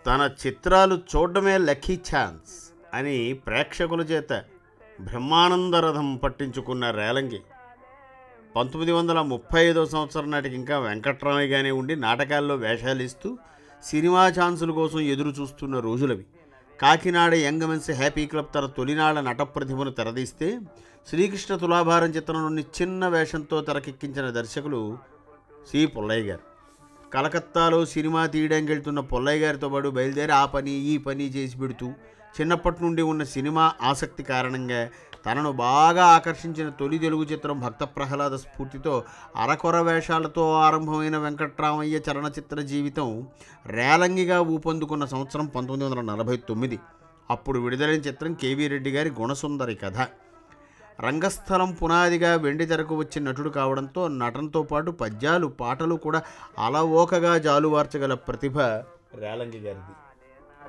తన చిత్రాలు చూడడమే లక్కీ ఛాన్స్ అని ప్రేక్షకుల చేత బ్రహ్మానందరథం పట్టించుకున్న రేలంగి పంతొమ్మిది వందల ముప్పై ఐదో సంవత్సరం నాటికి ఇంకా వెంకట్రామయ్యగానే ఉండి నాటకాల్లో వేషాలు ఇస్తూ సినిమా ఛాన్సుల కోసం ఎదురు చూస్తున్న రోజులవి Kakinada young men's happy club తన తొలినాళ్ల నట ప్రతిభను తెరదీస్తే శ్రీకృష్ణ తులాభారం చిత్రం నుండి చిన్న వేషంతో తెరకెక్కించిన దర్శకులు సి పుల్లయ్య గారు కలకత్తాలో సినిమా తీయడానికి వెళ్తున్న పుల్లయ్య గారితో పాటు బయలుదేరి ఆ పని ఈ పని చేసి పెడుతూ చిన్నప్పటి నుండి ఉన్న సినిమా ఆసక్తి కారణంగా తనను బాగా ఆకర్షించిన తొలి తెలుగు చిత్రం భక్త ప్రహ్లాద స్ఫూర్తితో అరకొర వేషాలతో ఆరంభమైన వెంకట్రామయ్య చలనచిత్ర జీవితం రేలంగిగా ఊపందుకున్న సంవత్సరం పంతొమ్మిది వందల నలభై తొమ్మిది అప్పుడు విడుదలైన చిత్రం కేవీ రెడ్డి గారి గుణసుందరి కథ రంగస్థలం పునాదిగా వెండి తెరకు వచ్చిన నటుడు కావడంతో నటనతో పాటు పద్యాలు పాటలు కూడా అలవోకగా జాలువార్చగల ప్రతిభ రేలంగి గారిది